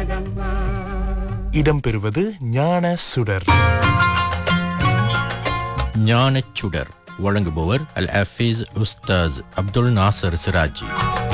இடம்பெறுவது ஞான சுடர் ஞானச் சுடர் வழங்குபவர் அல் ஹஃபீஸ் உஸ்தாஸ் அப்துல் நாசர் சிராஜி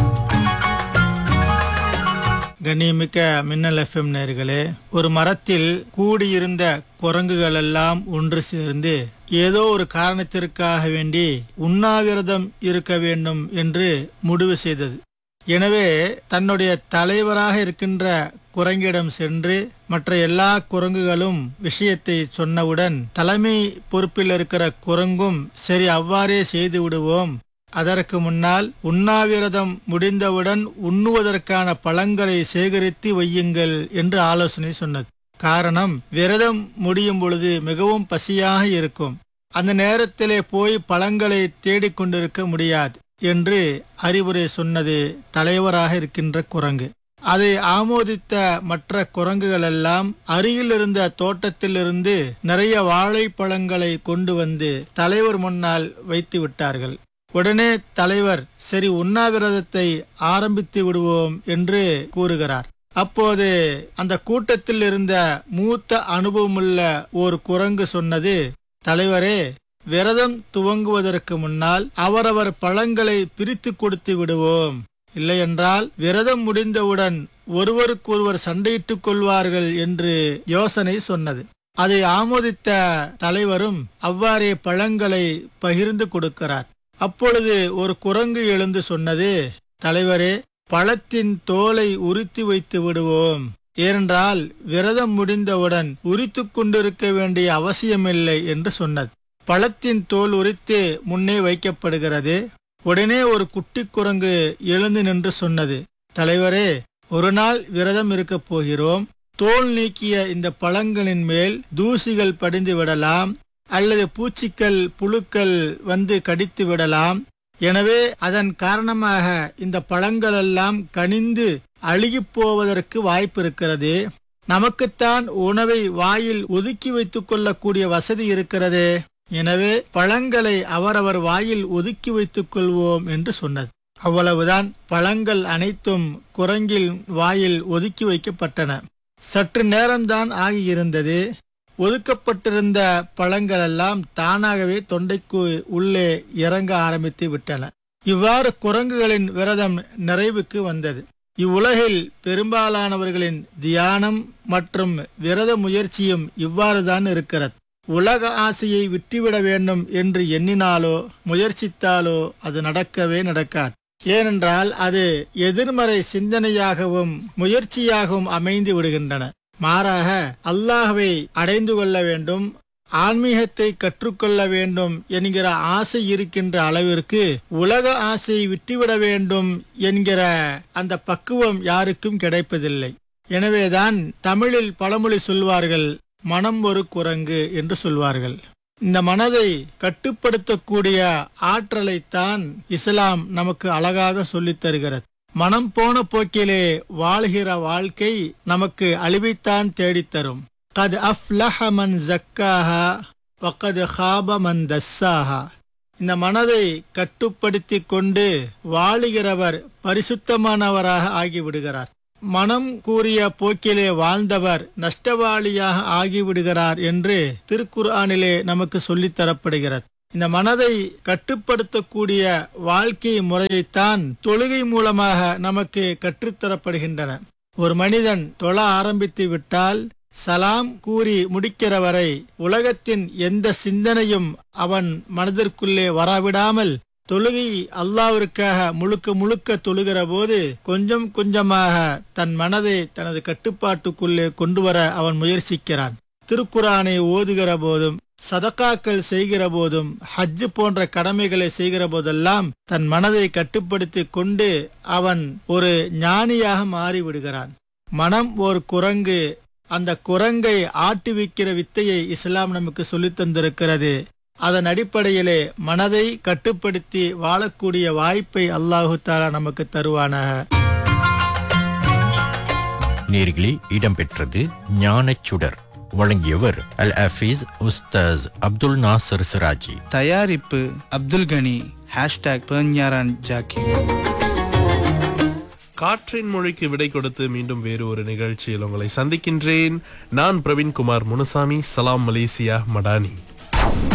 கண்ணியமிக்க மின்னல் எஃப்எம் நேர்களே ஒரு மரத்தில் கூடியிருந்த குரங்குகள் எல்லாம் ஒன்று சேர்ந்து ஏதோ ஒரு காரணத்திற்காக வேண்டி உண்ணாவிரதம் இருக்க வேண்டும் என்று முடிவு செய்தது எனவே தன்னுடைய தலைவராக இருக்கின்ற குரங்கிடம் சென்று மற்ற எல்லா குரங்குகளும் விஷயத்தை சொன்னவுடன் தலைமை பொறுப்பில் இருக்கிற குரங்கும் சரி அவ்வாறே செய்து விடுவோம் அதற்கு முன்னால் உண்ணாவிரதம் முடிந்தவுடன் உண்ணுவதற்கான பழங்களை சேகரித்து வையுங்கள் என்று ஆலோசனை சொன்னது காரணம் விரதம் முடியும் பொழுது மிகவும் பசியாக இருக்கும் அந்த நேரத்திலே போய் பழங்களை தேடிக்கொண்டிருக்க முடியாது என்று அறிவுரை சொன்னது தலைவராக இருக்கின்ற குரங்கு அதை ஆமோதித்த மற்ற குரங்குகள் எல்லாம் அருகில் இருந்த தோட்டத்திலிருந்து நிறைய வாழைப்பழங்களை கொண்டு வந்து தலைவர் முன்னால் வைத்து விட்டார்கள் உடனே தலைவர் சரி உண்ணாவிரதத்தை ஆரம்பித்து விடுவோம் என்று கூறுகிறார் அப்போது அந்த கூட்டத்தில் இருந்த மூத்த அனுபவமுள்ள ஒரு குரங்கு சொன்னது தலைவரே விரதம் துவங்குவதற்கு முன்னால் அவரவர் பழங்களை பிரித்து கொடுத்து விடுவோம் இல்லையென்றால் விரதம் முடிந்தவுடன் ஒருவருக்கொருவர் சண்டையிட்டுக் கொள்வார்கள் என்று யோசனை சொன்னது அதை ஆமோதித்த தலைவரும் அவ்வாறே பழங்களை பகிர்ந்து கொடுக்கிறார் அப்பொழுது ஒரு குரங்கு எழுந்து சொன்னது தலைவரே பழத்தின் தோலை உரித்து வைத்து விடுவோம் ஏனென்றால் விரதம் முடிந்தவுடன் உரித்து கொண்டிருக்க வேண்டிய அவசியமில்லை என்று சொன்னது பழத்தின் தோல் உரித்து முன்னே வைக்கப்படுகிறது உடனே ஒரு குட்டி குரங்கு எழுந்து நின்று சொன்னது தலைவரே ஒரு நாள் விரதம் இருக்கப் போகிறோம் தோல் நீக்கிய இந்த பழங்களின் மேல் தூசிகள் படிந்து விடலாம் அல்லது பூச்சிகள் புழுக்கள் வந்து கடித்து விடலாம் எனவே அதன் காரணமாக இந்த பழங்கள் எல்லாம் கனிந்து அழுகிப் போவதற்கு வாய்ப்பு இருக்கிறது நமக்குத்தான் உணவை வாயில் ஒதுக்கி வைத்துக் கொள்ளக்கூடிய வசதி இருக்கிறது எனவே பழங்களை அவரவர் வாயில் ஒதுக்கி வைத்துக் கொள்வோம் என்று சொன்னது அவ்வளவுதான் பழங்கள் அனைத்தும் குரங்கில் வாயில் ஒதுக்கி வைக்கப்பட்டன சற்று நேரம்தான் ஆகியிருந்தது ஒதுக்கப்பட்டிருந்த பழங்கள் எல்லாம் தானாகவே தொண்டைக்கு உள்ளே இறங்க ஆரம்பித்து விட்டன இவ்வாறு குரங்குகளின் விரதம் நிறைவுக்கு வந்தது இவ்வுலகில் பெரும்பாலானவர்களின் தியானம் மற்றும் விரத முயற்சியும் இவ்வாறுதான் இருக்கிறது உலக ஆசையை விட்டுவிட வேண்டும் என்று எண்ணினாலோ முயற்சித்தாலோ அது நடக்கவே நடக்காது ஏனென்றால் அது எதிர்மறை சிந்தனையாகவும் முயற்சியாகவும் அமைந்து விடுகின்றன மாறாக அல்லாஹ்வை அடைந்து கொள்ள வேண்டும் ஆன்மீகத்தை கற்றுக்கொள்ள வேண்டும் என்கிற ஆசை இருக்கின்ற அளவிற்கு உலக ஆசையை விட்டுவிட வேண்டும் என்கிற அந்த பக்குவம் யாருக்கும் கிடைப்பதில்லை எனவேதான் தமிழில் பழமொழி சொல்வார்கள் மனம் ஒரு குரங்கு என்று சொல்வார்கள் இந்த மனதை கட்டுப்படுத்தக்கூடிய ஆற்றலைத்தான் இஸ்லாம் நமக்கு அழகாக சொல்லித் தருகிறது மனம் போன போக்கிலே வாழ்கிற வாழ்க்கை நமக்கு அழிவைத்தான் தேடித்தரும் கது அஃப்லஹ மன் ஜக்காஹா வக்கது ஹாப மன் தஸ்ஸாஹா இந்த மனதை கட்டுப்படுத்தி கொண்டு வாழுகிறவர் பரிசுத்தமானவராக ஆகிவிடுகிறார் மனம் கூறிய போக்கிலே வாழ்ந்தவர் நஷ்டவாளியாக ஆகிவிடுகிறார் என்று திருக்குர்ஆனிலே நமக்கு சொல்லித் தரப்படுகிறது இந்த மனதை கட்டுப்படுத்தக்கூடிய வாழ்க்கை முறையைத்தான் தொழுகை மூலமாக நமக்கு கற்றுத்தரப்படுகின்றன ஒரு மனிதன் தொழ ஆரம்பித்து விட்டால் சலாம் கூறி முடிக்கிற வரை உலகத்தின் எந்த சிந்தனையும் அவன் மனதிற்குள்ளே வரவிடாமல் தொழுகை அல்லாவிற்காக முழுக்க முழுக்க தொழுகிற போது கொஞ்சம் கொஞ்சமாக தன் மனதை தனது கட்டுப்பாட்டுக்குள்ளே கொண்டு வர அவன் முயற்சிக்கிறான் திருக்குரானை ஓதுகிற போதும் சதக்காக்கள் செய்கிற போதும் ஹஜ் போன்ற கடமைகளை செய்கிற போதெல்லாம் தன் மனதை கட்டுப்படுத்தி கொண்டு அவன் ஒரு ஞானியாக மாறிவிடுகிறான் மனம் ஒரு குரங்கு அந்த குரங்கை ஆட்டுவிக்கிற வித்தையை இஸ்லாம் நமக்கு சொல்லித் தந்திருக்கிறது அதன் அடிப்படையிலே மனதை கட்டுப்படுத்தி வாழக்கூடிய வாய்ப்பை அல்லாஹு தாலா நமக்கு தருவானாக நேர்களே இடம்பெற்றது ஞானச் சுடர் வழங்கியவர் அல் ஹஃபீஸ் உஸ்தாஸ் அப்துல் நாசர் சிராஜி தயாரிப்பு அப்துல் கனி ஹேஷ்டாக் பேஞ்ஞாரான் ஜாக்கி காற்றின் மொழிக்கு விடை கொடுத்து மீண்டும் வேறு ஒரு நிகழ்ச்சியில் உங்களை சந்திக்கின்றேன் நான் பிரவீன்குமார் முனுசாமி சலாம் மலேசியா மடானி